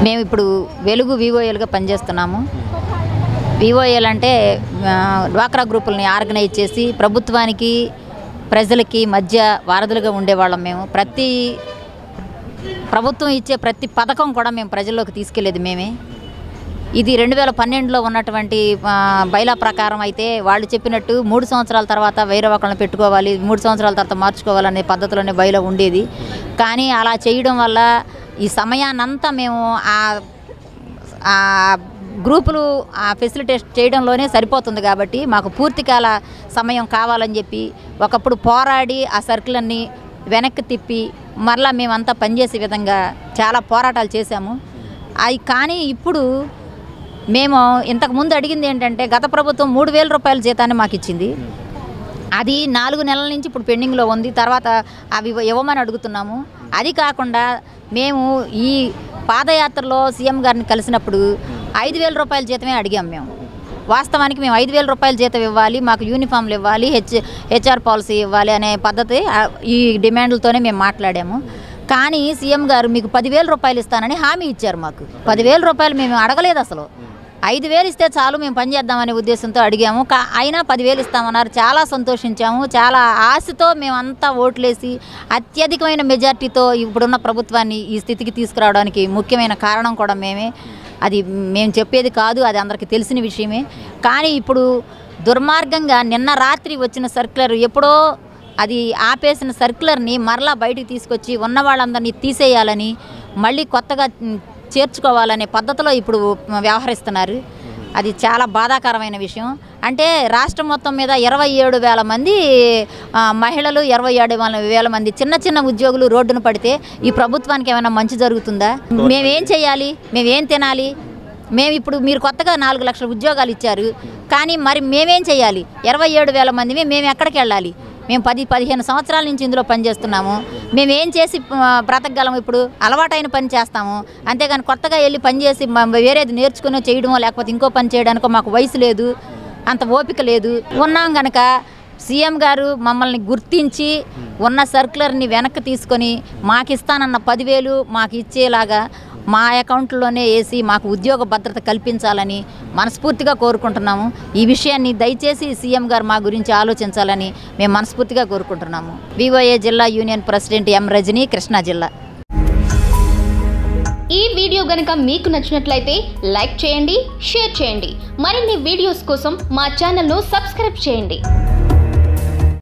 మేము ఇప్పుడు వెలుగు వివోఎల్గా పనిచేస్తున్నాము వివోఎల్ అంటే ఆ, డ్వాక్రా గ్రూపుల్ని ఆర్గనైజ్ చేసి ప్రభుత్వానికి ప్రజలకి మధ్య వారధులుగా ఉండేవాళ్ళం మేము ప్రతి ప్రభుత్వం ఇచ్చే ప్రతి పథకం కూడా మేము ప్రజల్లోకి తీసుకెళ్లేది మేమే ఇది రెండు వేల పన్నెండులో ఉన్నటువంటి ఆ, బైలా ప్రకారం అయితే వాళ్ళు చెప్పినట్టు మూడు సంవత్సరాల తర్వాత వేరే ఒకళ్ళని పెట్టుకోవాలి మూడు సంవత్సరాల తర్వాత మార్చుకోవాలనే పద్ధతిలోనే బైలో ఉండేది కానీ అలా చేయడం వల్ల ఈ సమయాన్నంతా మేము ఆ ఆ గ్రూపులు ఆ ఫెసిలిటేట్ చేయడంలోనే సరిపోతుంది కాబట్టి మాకు పూర్తికాల సమయం కావాలని చెప్పి ఒకప్పుడు పోరాడి ఆ సర్కిలన్నీ వెనక్కి తిప్పి మరలా మేమంతా పనిచేసే విధంగా చాలా పోరాటాలు చేశాము అవి కానీ ఇప్పుడు మేము ఇంతకు ముందు అడిగింది ఏంటంటే గత ప్రభుత్వం మూడు వేల రూపాయల జీతాన్ని మాకు ఇచ్చింది అది నాలుగు నెలల నుంచి ఇప్పుడు పెండింగ్లో ఉంది తర్వాత అవి ఇవ్వ- ఇవ్వమని అడుగుతున్నాము అది కాకుండా మేము ఈ పాదయాత్రలో సీఎం గారిని కలిసినప్పుడు ఐదు వేల రూపాయల జీతమే అడిగాం మేము వాస్తవానికి మేము ఐదు వేల రూపాయల జీతం ఇవ్వాలి మాకు యూనిఫామ్లు ఇవ్వాలి హెచ్ హెచ్ఆర్ పాలసీ ఇవ్వాలి అనే పద్ధతి ఆ, ఈ డిమాండ్లతోనే మేము మాట్లాడాము కానీ సీఎం గారు మీకు పదివేల రూపాయలు ఇస్తానని హామీ ఇచ్చారు మాకు పదివేల రూపాయలు మేము అడగలేదు అసలు ఐదు వేలు ఇస్తే చాలు మేము పని చేద్దామనే ఉద్దేశంతో అడిగాము కా అయినా పదివేలు ఇస్తామన్నారు చాలా సంతోషించాము చాలా ఆశతో మేమంతా ఓట్లేసి అత్యధికమైన మెజార్టీతో ఇప్పుడున్న ప్రభుత్వాన్ని ఈ స్థితికి తీసుకురావడానికి ముఖ్యమైన కారణం కూడా మేమే అది మేము చెప్పేది కాదు అది అందరికీ తెలిసిన విషయమే కానీ ఇప్పుడు దుర్మార్గంగా నిన్న రాత్రి వచ్చిన సర్క్యులర్ ఎప్పుడో అది ఆపేసిన సర్క్యులర్ని మరలా బయటికి తీసుకొచ్చి ఉన్న వాళ్ళందరినీ తీసేయాలని మళ్ళీ కొత్తగా ఉమ్, చేర్చుకోవాలనే పద్ధతిలో ఇప్పుడు వ్యవహరిస్తున్నారు అది చాలా బాధాకరమైన విషయం అంటే రాష్ట్రం మొత్తం మీద ఇరవై ఏడు వేల మంది ఆ, మహిళలు ఇరవై ఏడు వేల మంది చిన్న చిన్న ఉద్యోగులు రోడ్డున పడితే ఈ ప్రభుత్వానికి ఏమైనా మంచి జరుగుతుందా మేమేం చేయాలి మేమేం తినాలి మేము ఇప్పుడు మీరు కొత్తగా నాలుగు లక్షల ఉద్యోగాలు ఇచ్చారు కానీ మరి మేమేం చేయాలి ఇరవై ఏడు వేల మంది మేము ఎక్కడికి వెళ్ళాలి మేము పది పదిహేను సంవత్సరాల నుంచి ఇందులో పనిచేస్తున్నాము మేము ఏం చేసి ఆ, బ్రతకగలం ఇప్పుడు అలవాటైన పని చేస్తాము అంతేగాని కొత్తగా వెళ్ళి పని చేసి మ- వేరేది నేర్చుకుని చేయడమో లేకపోతే ఇంకో పని చేయడానికో మాకు వయసు లేదు అంత ఓపిక లేదు ఉన్నాం గనక సీఎం గారు మమ్మల్ని గుర్తించి ఉన్న సర్కులర్ని వెనక్కి తీసుకొని మాకు ఇస్తానన్న పదివేలు మాకు ఇచ్చేలాగా మా అకౌంట్లోనే వేసి మాకు ఉద్యోగ భద్రత కల్పించాలని మనస్ఫూర్తిగా కోరుకుంటున్నాము ఈ విషయాన్ని దయచేసి సీఎం గారు మా గురించి ఆలోచించాలని మేము మనస్ఫూర్తిగా కోరుకుంటున్నాము వివోఏ జిల్లా union president M Rajani Krishna జిల్లా ఈ వీడియో గనుక మీకు నచ్చినట్లయితే లైక్ చేయండి షేర్ చేయండి మరిన్ని వీడియోస్ కోసం మా ఛానల్ను సబ్స్క్రైబ్ చేయండి